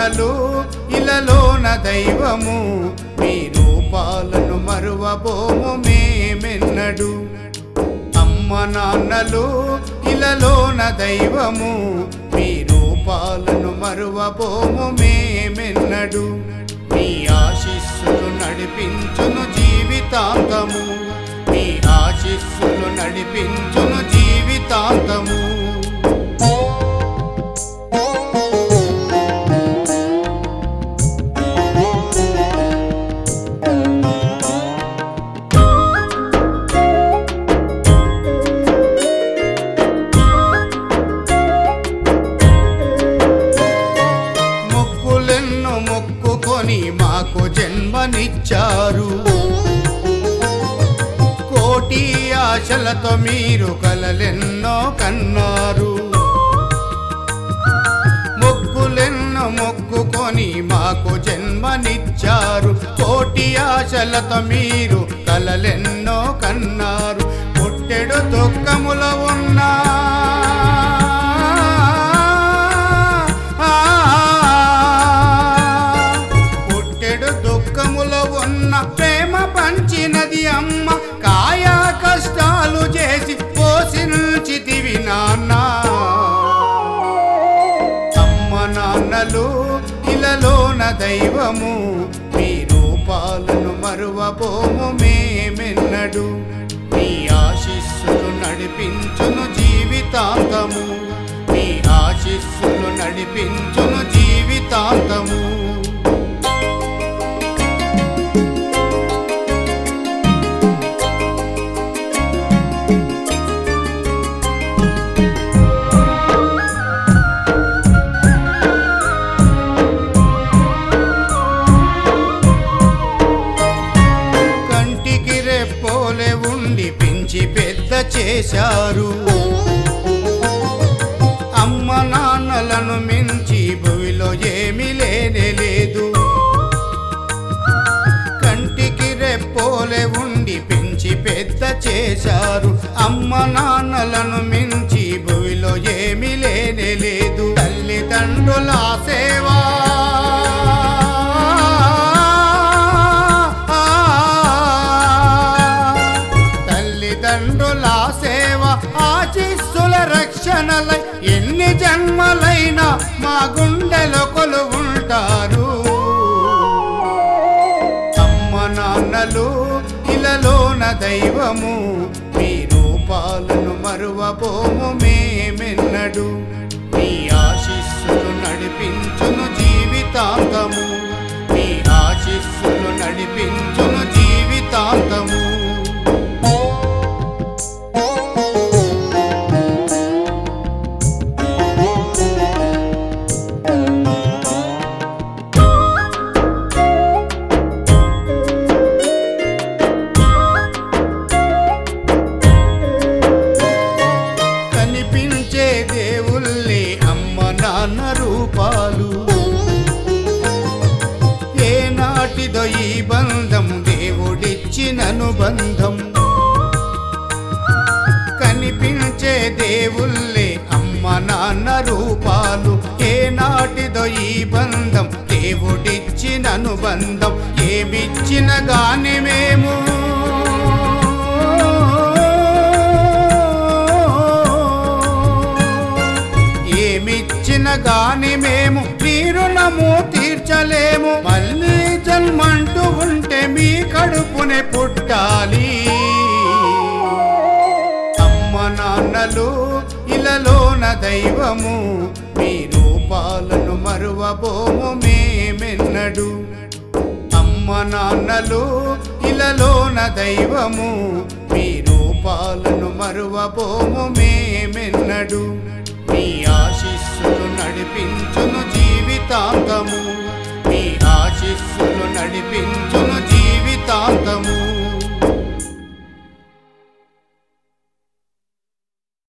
నాన్నలు ఇలలోన దైవము మీ రూపాలను మరువబోము మేమెన్నడు అమ్మ నాన్నలు ఇలలోన దైవము మీ రూపాలను మరువబోము మేమెన్నడు మీ ఆశిస్సులు నడిపించును జీవితాంతము మీ ఆశిస్సులు నడిపించును జీవితాంతము మొక్కులెన్నో మొక్కుకొని మాకు జన్మనిచ్చారు కోటి ఆశలతో మీరు కలలెన్నో కన్నారు మొక్కులెన్నో మొక్కుకొని మాకు జన్మనిచ్చారు కోటి ఆశలతో మీరు కలలెన్నో కన్నారు పుట్టెడు దుఃఖముల ఉన్నా పుట్టెడు దుఃఖములో ఉన్న ప్రేమ పంచినది అమ్మ కాయ కష్టాలు చేసి పోషించితివి నాన్న అమ్మ నాన్నలు ఇలలోన దైవము మీ రూపాలను మరువబోము మేమెన్నడు మీ ఆశిస్సులు నడిపించును జీవితాంతము మీ ఆశిస్సులు నడిపించును జీవితాంతము కంటికి రెప్పోలే ఉండి పెంచి పెద్ద చేశారు అమ్మ నాన్నలను మించి భూమిలో ఏమీ లేనే లేదు కంటికి రెప్పోలే ఉండి పెంచి పెద్ద చేశారు అమ్మ నాన్నలను మించి భూమిలో ఏమీ లేనే లేదు తల్లిదండ్రుల సేవా తల్లిదండ్రుల సేవ ఆశిస్సుల రక్షణలై ఎన్ని జన్మలైనా మా గుండెలో ఉంటారు అమ్మ నాన్నలు ఇలలోన దైవము మీ రూపాలను మరువబోము మేమెన్నడు మీ ఆశిస్సులు నడిపించును జీవితాంతము మీ ఆశిస్సులు నడిపించును జీవితాంతము కనిపించే దేవుళ్ళే అమ్మ నాన్న రూపాలు ఏ నాటిదో ఈ బంధం దేవుడిచ్చిన అనుబంధం కనిపించే దేవుళ్ళే అమ్మ నాన్న రూపాలు ఏ నాటిదో ఈ బంధం దేవుడిచ్చిన అనుబంధం ఏమిచ్చిన గాని మేము ఏమిచ్చిన గాని మేము మీ రుణము తీర్చలేము మళ్ళీ జన్మంటూ ఉంటే మీ కడుపునే పుట్టాలి అమ్మ నాన్నలు ఇలలోన దైవము మీ రూపాలను మరువబోము మేమెన్నడు అమ్మ నాన్నలు ఇలలోన దైవము మీ రూపాలను మరువబోము మేమెన్నడు మీ ఆశిస్సులు నడిపించును జీవితాంతము మీ ఆశిస్సులు నడిపించును జీవితాంతము